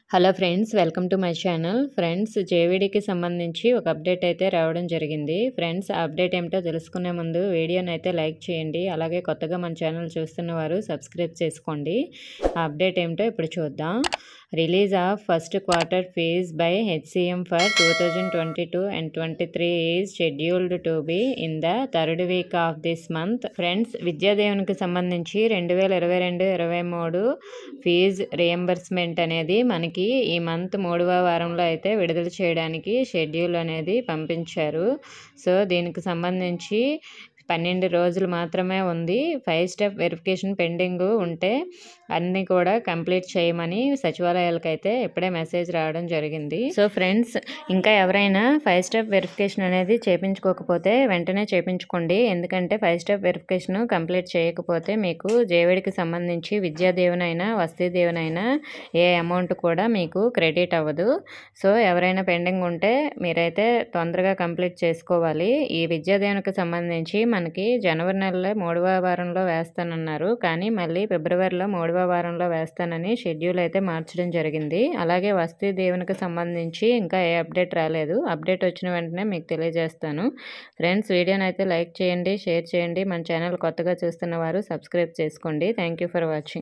hello friends welcome to my channel friends జేవిడికి సంబంధించి ఒక అప్డేట్ అయితే రావడం జరిగింది ఫ్రెండ్స్ ఆ అప్డేట్ ఏమిటో తెలుసుకునే ముందు వీడియోని అయితే లైక్ చేయండి అలాగే కొత్తగా మన ఛానల్ చూస్తున్న వారు సబ్స్క్రైబ్ చేసుకోండి ఆ అప్డేట్ ఏమిటో ఇప్పుడు చూద్దాం release of first quarter fees by HCM for two thousand twenty two and twenty three is scheduled to be in the third week of this month friends విద్యాదేవునికి సంబంధించి రెండు వేల ఇరవై రెండు ఇరవై మూడు ఫీజ్ రియంబర్స్మెంట్ అనేది మనకి ఈ మంత్ మూడవ వారంలో అయితే విడుదల చేయడానికి షెడ్యూల్ అనేది పంపించారు సో దీనికి సంబంధించి పన్నెండు రోజులు మాత్రమే ఉంది ఫైవ్ స్టెప్ వెరిఫికేషన్ పెండింగ్ ఉంటే అన్నీ కూడా కంప్లీట్ చేయమని సచివాలయాలకు అయితే ఇప్పుడే మెసేజ్ రావడం జరిగింది సో ఫ్రెండ్స్ ఇంకా ఎవరైనా ఫైవ్ స్టెప్ వెరిఫికేషన్ అనేది చేపించుకోకపోతే వెంటనే చేపించుకోండి ఎందుకంటే ఫైవ్ స్టెప్ వెరిఫికేషన్ కంప్లీట్ చేయకపోతే మీకు జేవిడికి సంబంధించి విద్యాదేవనైనా వస్తీ దేవనైనా ఏ అమౌంట్ కూడా మీకు క్రెడిట్ అవ్వదు సో ఎవరైనా పెండింగ్ ఉంటే మీరైతే తొందరగా కంప్లీట్ చేసుకోవాలి ఈ విద్యాదేవనికి సంబంధించి మనకి జనవరి నెలలో మూడవ వారంలో వేస్తానన్నారు కానీ మళ్ళీ ఫిబ్రవరిలో మూడవ వారంలో వేస్తానని షెడ్యూల్ అయితే మార్చడం జరిగింది అలాగే వస్తీ దేవునికి సంబంధించి ఇంకా ఏ అప్డేట్ రాలేదు అప్డేట్ వచ్చిన వెంటనే మీకు తెలియజేస్తాను ఫ్రెండ్స్ వీడియోని అయితే లైక్ చేయండి షేర్ చేయండి మన ఛానల్ కొత్తగా చూస్తున్న వారు సబ్స్క్రైబ్ చేసుకోండి థ్యాంక్ ఫర్ వాచింగ్